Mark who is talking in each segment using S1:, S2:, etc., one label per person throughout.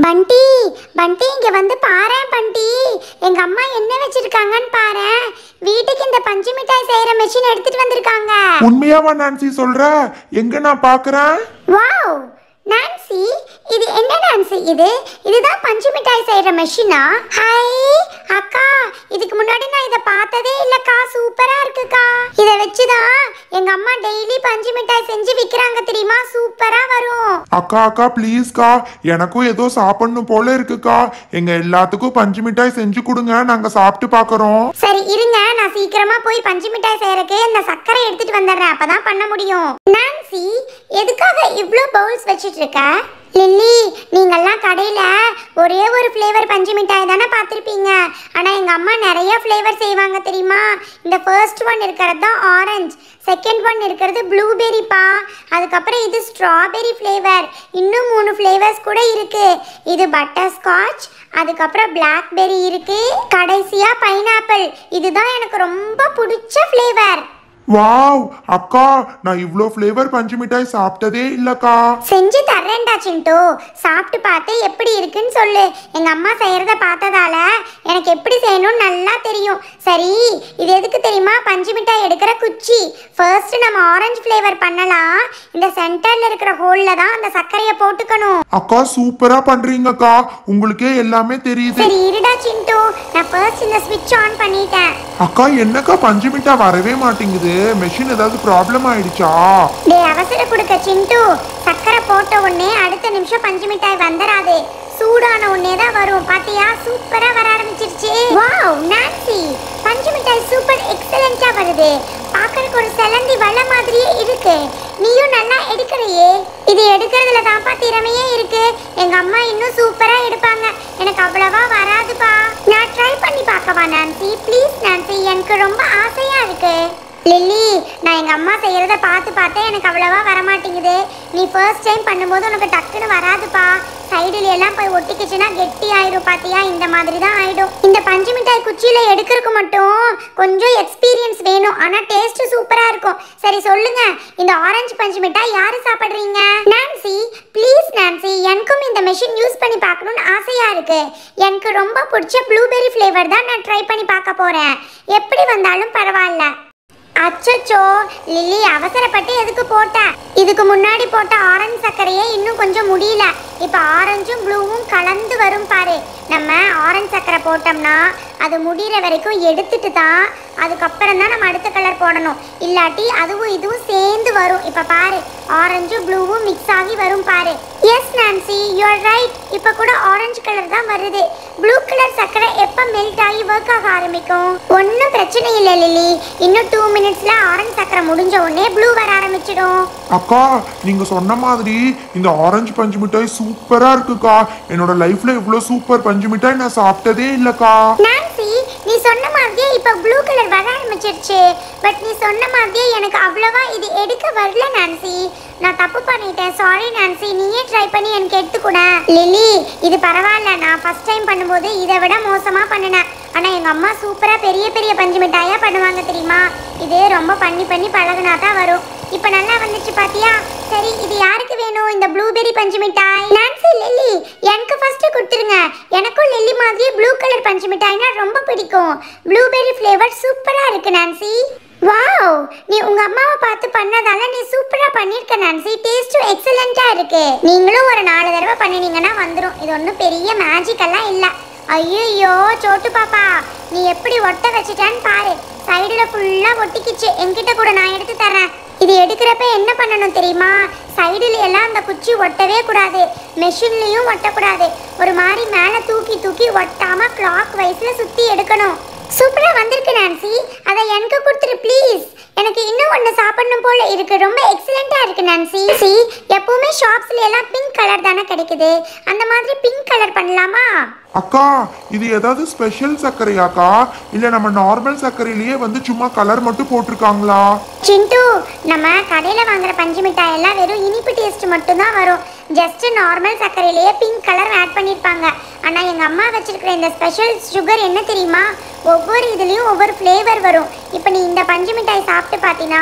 S1: பண்டி பண்டி இங்க வந்து பாரேன் பண்டி எங்க அம்மா என்ன வச்சிருக்காங்கன்னு பாரேன் வீட்டுக்கு இந்த பஞ்சு மிட்டாய் செய்யற மெஷின் எடுத்துட்டு வந்திருக்காங்க
S2: உண்மையாவா நான்சி சொல்ற எங்க நான் பாக்குறேன்
S1: வாவ் நான்சி இது என்ன நான்சி இது இதுதான் பஞ்சு மிட்டாய் செய்யற மெஷினா ஹாய் அக்கா இதுக்கு முன்னாடி நான் இதை பார்த்ததே இல்லக்கா சூப்பரா இருக்குக்கா இதை வச்சுதான் எங்க அம்மா டெய்லி பஞ்சு மிட்டாய் செஞ்சு விக்கிறாங்க தெரியுமா சூப்பரா வரும்
S2: அக்கா அக்கா ப்ளீஸ்க்கா எனக்கும் ஏதோ சாப்பிடணும் போல இருக்குக்கா எங்க எல்லாத்துக்கும் பஞ்சு மிட்டாய் செஞ்சு கொடுங்க நாங்க சாப்பிட்டு பார்க்கறோம்
S1: சரி இருங்க நான் சீக்கிரமா போய் பஞ்சு மிட்டாய் செய்யறதுக்கு இந்த சர்க்கரை எடுத்துட்டு வந்துடுறேன் அப்பதான் பண்ண முடியும் நான்சி எதுக்காக இவ்ளோ பவுல்ஸ் வச்சிட்டு இருக்க லில்லி நீங்கெல்லாம் கடையில ஒரே ஒரு ஃப்ளேவர் பஞ்சு மிட்டாய் தானே பார்த்துருப்பீங்க ஆனா எங்க அம்மா நிறைய ஃப்ளேவர் செய்வாங்க தெரியுமா இந்த ஃபர்ஸ்ட் ஒன் இருக்கிறது தான் ஆரஞ்சு செகண்ட் ஒன் இருக்கிறது ப்ளூபெரிப்பா அதுக்கப்புறம் இது ஸ்ட்ராபெரி ஃப்ளேவர் இன்னும் மூணு ஃப்ளேவர்ஸ் கூட இருக்கு இது பட்டர் ஸ்காட்ச் அதுக்கப்புறம் பிளாக்பெரி இருக்கு கடைசியா பைனாப்பிள் இதுதான் எனக்கு ரொம்ப பிடிச்ச ஃப்ளேவர்
S2: வாவ் அக்கா நான் இவ்ளோ ஃப்ளேவர் பஞ்சு மிட்டாய் சாப்பிட்டதே இல்லக்கா
S1: செஞ்சு தர்றேன்டா சிண்டு சாப்பிட்டு பார்த்து எப்படி இருக்குன்னு சொல்லு எங்க அம்மா செய்யறத பார்த்ததால எனக்கு எப்படி செய்யணும்னு நல்லா தெரியும் சரி இது எதுக்கு தெரியுமா பஞ்சு மிட்டாய் எடுக்கிற குச்சி ஃபர்ஸ்ட் நம்ம ஆரஞ்சு ஃப்ளேவர் பண்ணலாம் இந்த சென்டர்ல இருக்கிற ஹோல்ல தான் அந்த சர்க்கரையை போட்டுக்கணும்
S2: அக்கா சூப்பரா பண்றீங்கக்கா உங்களுக்கே எல்லாமே தெரியுது
S1: சரி இருடா சிண்டு நான் ஃபர்ஸ்ட் இந்த ஸ்விட்ச் ஆன் பண்ணிட்டேன்
S2: அக்கா என்னக்கா பஞ்சு மிட்டாய் வரவே மாட்டேங்குது மெஷின் ஏதாவது ப்ராப்ளம் ஆயிடுச்சா
S1: டேய் அவசர கொடுக்க சிண்டு சக்கரை போட்ட உடனே அடுத்த நிமிஷம் பஞ்சு மிட்டாய் வந்துடாது சூடான உடனே தான் வரும் பாத்தியா சூப்பரா வர ஆரம்பிச்சிருச்சு வாவ் நான்சி பஞ்சு மிட்டாய் சூப்பர் எக்ஸலண்டா வருது பார்க்கறதுக்கு ஒரு செலந்தி வள மாதிரியே இருக்கு நீயும் நல்லா எடுக்கிறையே இது எடுக்கிறதுல தான்ப்பா திறமையே இருக்கு எங்க அம்மா இன்னும் சூப்பரா எடுப்பாங்க எனக்கு அவ்வளவா வராதுப்பா நான் ட்ரை பண்ணி பார்க்கவா நான்சி ப்ளீஸ் நான்சி எனக்கு ரொம்ப ஆசையா இருக்கு லில்லி நான் எங்க அம்மா செய்யறத பார்த்து பார்த்தே எனக்கு அவ்வளவா வர மாட்டேங்குது நீ ஃபர்ஸ்ட் டைம் பண்ணும்போது உனக்கு டக்குன்னு வராதுப்பா சைடுல எல்லாம் போய் ஒட்டிக்கிச்சுன்னா கெட்டி ஆயிடும் பாத்தியா இந்த மாதிரி தான் ஆயிடும் இந்த பஞ்சு மிட்டாய் குச்சியில எடுக்கிறதுக்கு மட்டும் கொஞ்சம் எக்ஸ்பீரியன்ஸ் வேணும் ஆனா டேஸ்ட் சூப்பரா இருக்கும் சரி சொல்லுங்க இந்த ஆரஞ்சு பஞ்சு மிட்டாய் யாரு சாப்பிடுறீங்க நான்சி ப்ளீஸ் நான்சி எனக்கும் இந்த மெஷின் யூஸ் பண்ணி பார்க்கணும்னு ஆசையா இருக்கு எனக்கு ரொம்ப பிடிச்ச ப்ளூபெரி ஃப்ளேவர் தான் நான் ட்ரை பண்ணி பார்க்க போறேன் எப்படி வந்தாலும் பரவாயில்ல அச்சச்சோ லில்லி அவசரப்பட்டு எதுக்கு போட்ட இதுக்கு முன்னாடி போட்ட ஆரஞ்சு சர்க்கரையே இன்னும் கொஞ்சம் முடியல இப்போ ஆரஞ்சும் ப்ளூவும் கலந்து வரும் பாரு நம்ம ஆரஞ்சு சர்க்கரை போட்டோம்னா அது முடிகிற வரைக்கும் எடுத்துட்டு தான் அதுக்கப்புறம் தான் நம்ம அடுத்த கலர் போடணும் இல்லாட்டி அதுவும் இதுவும் சேர்ந்து வரும் இப்போ பாரு ஆரஞ்சும் ப்ளூவும் மிக்ஸ் ஆகி வரும் பாரு எஸ் நான்சி யூஆர் ரைட் இப்போ கூட ஆரஞ்சு கலர் தான் வருது ப்ளூ கலர் சர்க்கரை எப்போ மெல்ட் ஆகி ஒர்க் ஆக ஆரம்பிக்கும் ஒன்றும் பிரச்சனை இல்லை லில்லி இன்னும் டூ மினிட்ஸ்ல ஆரஞ்சு சர்க்கரை முடிஞ்ச உடனே ப்ளூ வர ஆரம்பிச்சிடும்
S2: அக்கா நீங்க சொன்ன மாதிரி இந்த ஆரஞ்சு பஞ்சு மிட்டாய் சூப்பரா இருக்குக்கா என்னோட லைஃப்ல இவ்வளவு சூப்பர் பஞ்சு மிட்டாய் நான் சாப்பிட்டதே இல்லக்கா
S1: நான்சி நீ சொன்ன மாதிரியே இப்போ ப்ளூ கலர் வர ஆரம்பிச்சிருச்சு பட் நீ சொன்ன மாதிரியே எனக்கு அவ்வளவா இது எடுக்க வரல நான்சி நான் தப்பு பண்ணிட்டேன் சாரி நான்சி நீயே ட்ரை பண்ணி எனக்கு எடுத்துக்கூட லில்லி இது பரவாயில்ல நான் ஃபர்ஸ்ட் டைம் பண்ணும்போது இதை விட மோசமா பண்ணினேன் ஆனா எங்க அம்மா சூப்பரா பெரிய பெரிய பஞ்சு மிட்டாயா பண்ணுவாங்க தெரியுமா இது ரொம்ப பண்ணி பண்ணி பழகுனா தான் வரும் இப்போ நல்லா வந்துச்சு பாத்தியா சரி இது யாருக்கு வேணும் இந்த ப்ளூபெரி பஞ்சு மிட்டாய் நான்சி லில்லி எனக்கு ஃபர்ஸ்ட் கொடுத்துருங்க எனக்கும் லில்லி மாதிரி ப்ளூ கலர் பஞ்சு மிட்டாய்னா ரொம்ப பிடிக்கும் ப்ளூபெரி ஃப்ளேவர் சூப்பரா இருக்கு நான்சி வாவ் நீ உங்க அம்மாவை பார்த்து பண்ணதால நீ சூப்பரா பண்ணிருக்க நான்சி டேஸ்டும் எக்ஸலண்டா இருக்கு நீங்களும் ஒரு நாலு தடவை பண்ணினீங்கன்னா வந்துரும் இது ஒன்றும் பெரிய மேஜிக் எல்லாம் இல்ல ஐயோ சோட்டு பாப்பா நீ எப்படி ஒட்ட வச்சிட்டான்னு பாரு சைடுல ஃபுல்லா ஒட்டிக்கிச்சு என்கிட்ட கூட நான் எடுத்து தரேன் இது எடுக்கிறப்ப என்ன பண்ணணும் தெரியுமா சைடுல எல்லாம் அந்த குச்சி ஒட்டவே கூடாது மெஷின்லயும் ஒட்டக்கூடாது ஒரு மாதிரி மேலே தூக்கி தூக்கி ஒட்டாம கிளாக் வைஸ்ல சுத்தி எடுக்கணும் சூப்பரா வந்திருக்கு நான்சி அதை எனக்கு கொடுத்துரு ப்ளீஸ் எனக்கு இன்னும் ஒன்று சாப்பிடணும் போல இருக்கு ரொம்ப எக்ஸலண்டா இருக்கு நான்சி சி எப்பவுமே ஷாப்ஸ்ல எல்லாம் பிங்க் கலர் தானே கிடைக்குது அந்த மாதிரி பிங்க் கலர் பண்ணலாமா
S2: அக்கா இது ஏதாவது ஸ்பெஷல் சர்க்கரையாக்கா இல்ல நம்ம நார்மல் சர்க்கரையிலேயே வந்து சும்மா கலர் மட்டும் போட்டிருக்காங்களா
S1: சிண்டு நம்ம கடையில் வாங்குற பஞ்சு மிட்டாய் எல்லாம் வெறும் இனிப்பு டேஸ்ட் மட்டும்தான் வரும் ஜஸ்ட் நார்மல் சர்க்கரையிலேயே பிங்க் கலர் ஆட் பண்ணியிருப்பாங்க ஆனால் எங்கள் அம்மா வச்சிருக்கிற இந்த ஸ்பெஷல் சுகர் என்ன தெரியுமா ஒவ்வொரு இதுலேயும் ஒவ்வொரு ஃப்ளேவர் வரும் இப்போ நீ இந்த பஞ்சு மிட்டாய் சாப்பிட்டு பார்த்தீங்கன்னா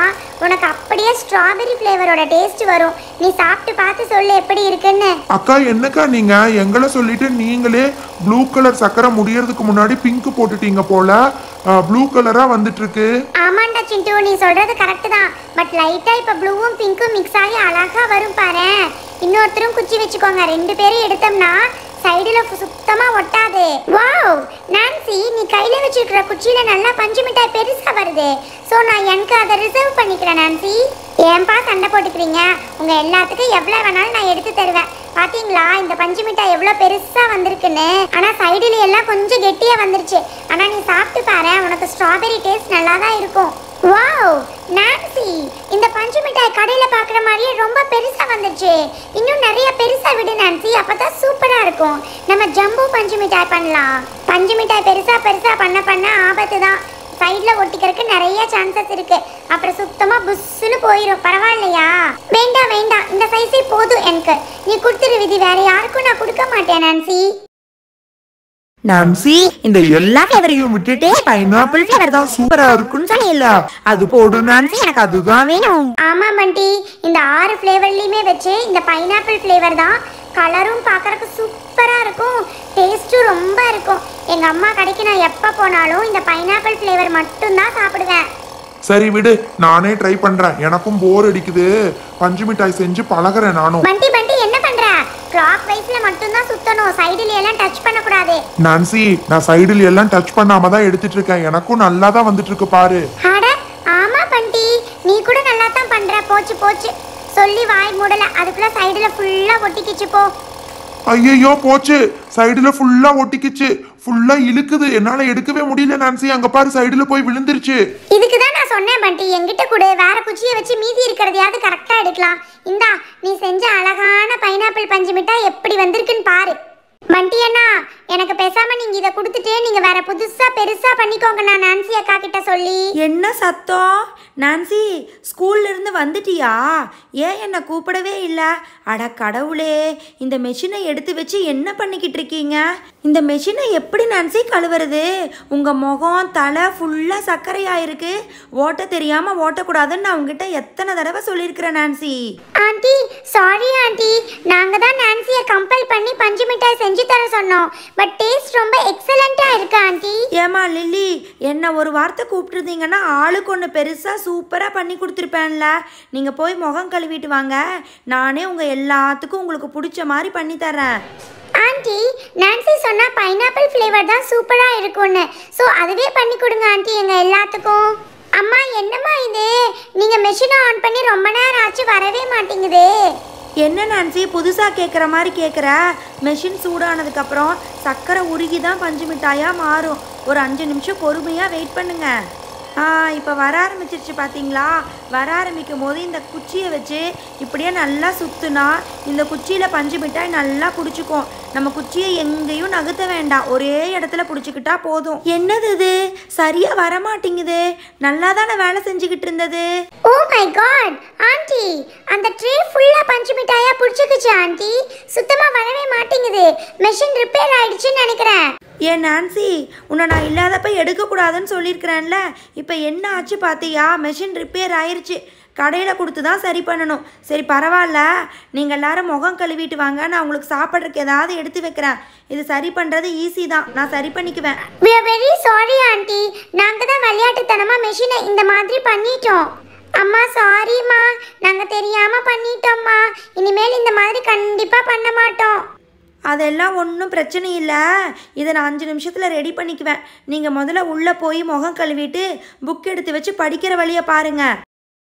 S1: உனக்கு அப்படியே ஸ்ட்ராபெரி ஃப்ளேவரோட டேஸ்ட் வரும் நீ சாப்பிட்டு பார்த்து சொல்லு எப்படி இருக்குன்னு
S2: அக்கா என்னக்கா நீங்க எங்களை சொல்லிட்டு நீங்களே ப்ளூ கலர் சக்கரை முடியறதுக்கு முன்னாடி பிங்க் போட்டுட்டீங்க போல ப்ளூ கலரா வந்துட்டு இருக்கு
S1: ஆமாண்டா சிண்டு நீ சொல்றது கரெக்ட் தான் பட் லைட்டா இப்ப ப்ளூவும் பிங்க்கும் மிக்ஸ் ஆகி அழகா வரும் பாரு இன்னொருத்தரும் குச்சி வச்சுக்கோங்க ரெண்டு பேரும் எடுத்தோம்னா சைடுல சுத்தமா ஒட்டாது வாவ் நான்சி நீ கையில வச்சிருக்கிற குச்சியில நல்லா பஞ்சு மிட்டாய் பெருசா வருது சோ நான் எனக்கு அதை ரிசர்வ் பண்ணிக்கிறேன் நான்சி ஏன்பா சண்டை போட்டுக்கிறீங்க உங்க எல்லாத்துக்கும் எவ்வளவு வேணாலும் நான் எடுத்து தருவேன் பாத்தீங்களா இந்த பஞ்சு மிட்டாய் எவ்வளவு பெருசா வந்திருக்குன்னு ஆனா சைடுல எல்லாம் கொஞ்சம் கெட்டியா வந்துருச்சு ஆனா நீ சாப்பிட்டு பாரு உனக்கு ஸ்ட்ராபெரி டேஸ்ட் நல்லா தான் இருக்கும் வாவ் நான்சி இந்த பஞ்சு மிட்டாய் கடையில பாக்குற மாதிரியே ரொம்ப பெருசா வந்துருச்சு இன்னும் நிறைய பெருசா விடு நான்சி அப்பதான் சூப்பரா இருக்கும் நம்ம ஜம்பு பஞ்சு மிட்டாய் பண்ணலாம் பஞ்சு மிட்டாய் பெருசா பெருசா பண்ண பண்ண ஆபத்து தான் சைடுல ஒட்டிக்கிறதுக்கு நிறைய சான்சஸ் இருக்கு அப்புறம் சுத்தமா புஷ்ஷுன்னு போயிடும் பரவாயில்லையா வேண்டாம் வேண்டாம் இந்த சைஸே போதும் எனக்கு நீ கொடுத்துரு விதி வேற யாருக்கும் நான் கொடுக்க மாட்டேன் நான்சி
S3: நான்சி இந்த எல்லா ஃபிளவரையும் விட்டுட்டு பைனாப்பிள் ஃபிளவர் தான் சூப்பரா இருக்குன்னு சொன்னீல்ல அது போடு நான்சி எனக்கு அதுதான் வேணும்
S1: ஆமா பண்டி இந்த ஆறு ஃப்ளேவர்லயுமே வச்சு இந்த பைனாப்பிள் ஃப்ளேவர் தான் கலரும் பார்க்கறதுக்கு சூப்பரா இருக்கும் டேஸ்ட்டும் ரொம்ப இருக்கும் எங்க அம்மா கடைக்கு நான் எப்ப போனாலும் இந்த பைனாப்பிள் ஃப்ளேவர் மட்டும்தான் சாப்பிடுவேன்
S2: சரி விடு நானே ட்ரை பண்றேன் எனக்கும் போர் அடிக்குது பஞ்சு மிட்டாய் செஞ்சு பழகுறேன் நானும்
S1: பண்டி பண்டி என்ன பண்ற கிளாக் வைஸ்ல மட்டும்தான் சுத்தணும் சைடுல எல்லாம் டச் பண்ண கூடாது
S2: நான்சி நான் சைடுல எல்லாம் டச் பண்ணாம தான் எடுத்துட்டு இருக்கேன் எனக்கும் நல்லா தான் வந்துட்டு இருக்கு பாரு
S1: அட ஆமா பண்டி நீ கூட நல்லா தான் பண்ற போச்சு போச்சு சொல்லி வாய் மூடல அதுக்குள்ள சைடுல ஃபுல்லா ஒட்டிக்கிச்சு போ
S2: ஐயையோ போச்சு சைடுல ஃபுல்லா ஒட்டிக்கிச்சு ஃபுல்லா இழுக்குது என்னால எடுக்கவே முடியல நான்சி அங்க பாரு சைடுல போய் விழுந்துருச்சு
S1: இதுக்கு தான் நான் சொன்னேன் பண்டி என்கிட்ட கூட வேற குச்சியை வச்சு மீதி இருக்கிறதையாவது கரெக்டா எடுக்கலாம் இந்தா நீ செஞ்ச அழகான பைனாப்பிள் பஞ்சு மிட்டாய் எப்படி வந்திருக்குன்னு பாரு பண்டி அண்ணா எனக்கு பேசாம நீங்க இதை கொடுத்துட்டு நீங்க வேற புதுசா பெருசா பண்ணிக்கோங்க நான் நான்சி அக்கா கிட்ட சொல்லி
S3: என்ன சத்தம் நான்சி ஸ்கூல்ல இருந்து வந்துட்டியா ஏன் என்னை கூப்பிடவே இல்லை அட கடவுளே இந்த மெஷினை எடுத்து வச்சு என்ன பண்ணிக்கிட்டு இருக்கீங்க இந்த மெஷினை எப்படி நான்சி கழுவுறது உங்க முகம் தலை ஃபுல்லா சர்க்கரையா இருக்கு ஓட்ட தெரியாம ஓட்டக்கூடாதுன்னு நான் உங்ககிட்ட எத்தனை தடவை சொல்லியிருக்கிறேன் நான்சி
S1: ஆண்டி சாரி ஆண்டி நாங்க தான் நான்சியை கம்பல் பண்ணி பஞ்சு மிட்டாய் செஞ்சு தர சொன்னோம் பட் டேஸ்ட் ரொம்ப எக்ஸலண்டா இருக்கு ஆண்டி
S3: ஏமா லில்லி என்ன ஒரு வார்த்தை கூப்பிட்டுருந்தீங்கன்னா ஆளுக்கு ஒன்று பெருசாக சூப்பராக பண்ணி கொடுத்துருப்பேன்ல நீங்கள் போய் முகம் கழுவிட்டு வாங்க நானே உங்கள் எல்லாத்துக்கும் உங்களுக்கு பிடிச்ச மாதிரி பண்ணி தரேன்
S1: ஆண்டி நான்சி சொன்னா பைனாப்பிள் ஃப்ளேவர் தான் சூப்பரா இருக்கும்னு ஸோ அதுவே பண்ணி கொடுங்க ஆண்டி எங்க எல்லாத்துக்கும் அம்மா என்னம்மா இது நீங்க மெஷினை ஆன் பண்ணி ரொம்ப நேரம் ஆச்சு வரவே மாட்டேங்குது
S3: என்ன நான்சி புதுசாக கேட்குற மாதிரி கேட்குற மெஷின் சூடானதுக்கப்புறம் சர்க்கரை உருகி தான் பஞ்சு மிட்டாயாக மாறும் ஒரு அஞ்சு நிமிஷம் பொறுமையாக வெயிட் பண்ணுங்க ஆ இப்போ வர ஆரம்பிச்சிருச்சு பார்த்தீங்களா வர ஆரம்பிக்கும் போது இந்த குச்சியை வச்சு இப்படியே நல்லா சுற்றுனா இந்த குச்சியில் பஞ்சு மிட்டாய் நல்லா பிடிச்சிக்கும் நம்ம குச்சியை எங்கேயும் நகர்த்த வேண்டாம் ஒரே இடத்துல பிடிச்சிக்கிட்டா போதும் என்னது இது சரியாக வரமாட்டேங்குது நல்லா தானே வேலை செஞ்சுக்கிட்டு இருந்தது
S1: ஓ மை காட் ஆண்டி அந்த ட்ரே ஃபுல்லா பஞ்சு மிட்டாயா புடிச்சுக்குச்சு ஆண்டி சுத்தமா வரவே மாட்டேங்குது மெஷின் ரிப்பேர் ஆயிடுச்சுன்னு நினைக்கிறேன்
S3: ஏன் நான்சி உன்னை நான் இல்லாதப்ப எடுக்கக்கூடாதுன்னு சொல்லியிருக்கிறேன்ல இப்போ என்ன ஆச்சு பார்த்தியா மெஷின் ரிப்பேர் ஆயிருச்சு கடையில் கொடுத்து தான் சரி பண்ணணும் சரி பரவாயில்ல நீங்கள் எல்லாரும் முகம் கழுவிட்டு வாங்க நான் உங்களுக்கு சாப்பிட்றதுக்கு ஏதாவது எடுத்து வைக்கிறேன் இது சரி பண்ணுறது ஈஸி தான் நான் சரி பண்ணிக்குவேன்
S1: we are very sorry aunty நாங்க தான் விளையாட்டுத்தனமா மெஷினை இந்த மாதிரி பண்ணிட்டோம் அம்மா சாரிம்மா நாங்க தெரியாம பண்ணிட்டோம்மா இனிமேல் இந்த மாதிரி கண்டிப்பா பண்ண மாட்டோம்
S3: அதெல்லாம் ஒன்றும் பிரச்சனை இல்லை இதை நான் அஞ்சு நிமிஷத்தில் ரெடி பண்ணிக்குவேன் நீங்கள் முதல்ல உள்ளே போய் முகம் கழுவிட்டு புக் எடுத்து வச்சு படிக்கிற வழியை பாருங்கள்